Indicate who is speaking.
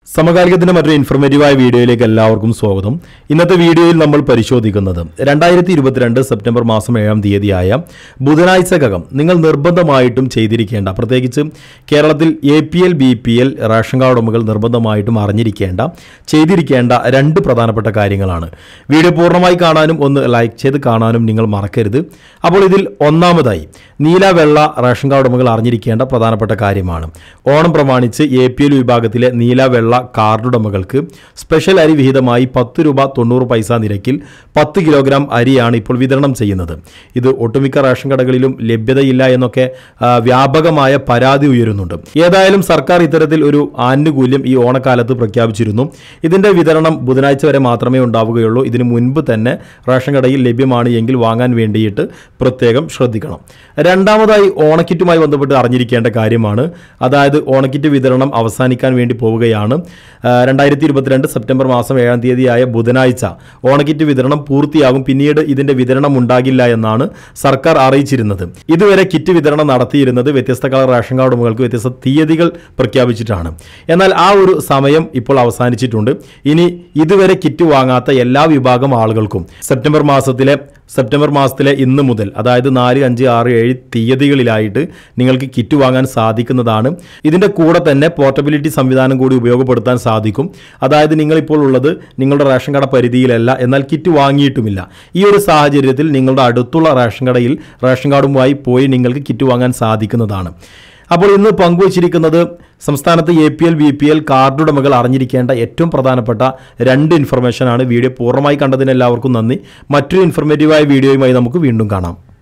Speaker 1: സമകാലികത്തിന്റെ മറ്റൊരു ഇൻഫർമേറ്റീവായ വീഡിയോയിലേക്ക് എല്ലാവർക്കും സ്വാഗതം ഇന്നത്തെ വീഡിയോയിൽ നമ്മൾ പരിശോധിക്കുന്നത് രണ്ടായിരത്തി ഇരുപത്തിരണ്ട് സെപ്റ്റംബർ മാസം ഏഴാം തീയതിയായ ബുധനാഴ്ചക്കകം നിങ്ങൾ നിർബന്ധമായിട്ടും ചെയ്തിരിക്കേണ്ട പ്രത്യേകിച്ച് കേരളത്തിൽ A P L B P L ration card ഉടമകൾ നിർബന്ധമായിട്ടും അറിഞ്ഞിരിക്കേണ്ട ചെയ്തിരിക്കേണ്ട രണ്ട് പ്രധാനപ്പെട്ട കാര്യങ്ങളാണ് വീഡിയോ പൂർണ്ണമായി കാണാനും ഒന്ന് ലൈക്ക് ചെയ്ത് കാണാനും നിങ്ങൾ മറക്കരുത് അപ്പോൾ ഇതിൽ ഒന്നാമതായി നീല വെള്ള റേഷൻ കാർഡ് ഉടമകൾ അറിഞ്ഞിരിക്കേണ്ട പ്രധാനപ്പെട്ട കാര്യമാണ് ഓണം പ്രമാണിച്ച് എ പി എൽ വിഭാഗത്തിലെ നീല വെള്ള കാർഡ് ഉടമകൾക്ക് സ്പെഷ്യൽ അരി വിഹിതമായി പത്ത് രൂപ തൊണ്ണൂറ് പൈസ നിരക്കിൽ പത്ത് കിലോഗ്രാം അരിയാണ് ഇപ്പോൾ വിതരണം ചെയ്യുന്നത് ഇത് ഒട്ടുമിക്ക റേഷൻ കടകളിലും ലഭ്യതയില്ല എന്നൊക്കെ ആ, വ്യാപകമായ പരാതി ഉയരുന്നുണ്ട് ഏതായാലും സർക്കാർ ഇത്തരത്തിൽ ഒരു ആനുകൂല്യം ഈ ഓണക്കാലത്ത് പ്രഖ്യാപിച്ചിരുന്നു ഇതിന്റെ വിതരണം ബുധനാഴ്ച വരെ മാത്രമേ ഉണ്ടാവുകയുള്ളൂ ഇതിനു മുൻപ് തന്നെ റേഷൻ കടയിൽ ലഭ്യമാണ് എങ്കിൽ വാങ്ങാൻ വേണ്ടിയിട്ട് പ്രത്യേകം ശ്രദ്ധിക്കണം രണ്ടാമതായി ഓണക്കിറ്റുമായി ബന്ധപ്പെട്ട് അറിഞ്ഞിരിക്കേണ്ട കാര്യമാണ് അതായത് ഓണക്കിറ്റ് വിതരണം അവസാനിക്കാൻ വേണ്ടി പോവുകയാണ് രണ്ടായിരത്തി ഇരുപത്തിരണ്ട് സെപ്റ്റംബർ മാസം ഏഴാം തീയതിയായ ബുധനാഴ്ച ഓണക്കിറ്റ് വിതരണം പൂർത്തിയാകും പിന്നീട് ഇതിന്റെ വിതരണം ഉണ്ടാകില്ല എന്നാണ് സർക്കാർ അറിയിച്ചിരുന്നത് ഇതുവരെ കിറ്റ് വിതരണം നടത്തിയിരുന്നത് വ്യത്യസ്ത കളർ റേഷൻ കാർഡ് ഉടമകൾക്ക് വ്യത്യസ്ത തീയതികൾ പ്രഖ്യാപിച്ചിട്ടാണ് എന്നാൽ ആ ഒരു സമയം ഇപ്പോൾ അവസാനിച്ചിട്ടുണ്ട് ഇനി ഇതുവരെ കിറ്റ് വാങ്ങാത്ത എല്ലാ വിഭാഗം ആളുകൾക്കും സെപ്റ്റംബർ മാസത്തിലെ സെപ്റ്റംബർ മാസത്തിലെ ഇന്ന് മുതൽ അതായത് നാല് അഞ്ച് ആറ് ഏഴ് തീയതികളിലായിട്ട് നിങ്ങൾക്ക് കിറ്റ് വാങ്ങാൻ സാധിക്കുന്നതാണ് ഇതിൻ്റെ കൂടെ തന്നെ പോർട്ടബിലിറ്റി സംവിധാനം കൂടി ഉപയോഗപ്പെടുത്താൻ സാധിക്കും അതായത് നിങ്ങളിപ്പോൾ ഉള്ളത് നിങ്ങളുടെ റേഷൻ കട പരിധിയിലല്ല എന്നാൽ കിറ്റ് വാങ്ങിയിട്ടുമില്ല ഈ ഒരു സാഹചര്യത്തിൽ നിങ്ങളുടെ അടുത്തുള്ള റേഷൻ കടയിൽ റേഷൻ കാർഡുമായി പോയി നിങ്ങൾക്ക് കിറ്റ് വാങ്ങാൻ സാധിക്കുന്നതാണ് അപ്പോൾ ഇന്ന് പങ്കുവച്ചിരിക്കുന്നത് സംസ്ഥാനത്ത് A P L B P L card ഉടമകൾ അറിഞ്ഞിരിക്കേണ്ട ഏറ്റവും പ്രധാനപ്പെട്ട രണ്ട് ഇൻഫർമേഷനാണ് വീഡിയോ പൂർണ്ണമായി കണ്ടതിന് എല്ലാവർക്കും നന്ദി മറ്റൊരു ഇൻഫർമേറ്റീവായ വീഡിയോയുമായി നമുക്ക് വീണ്ടും കാണാം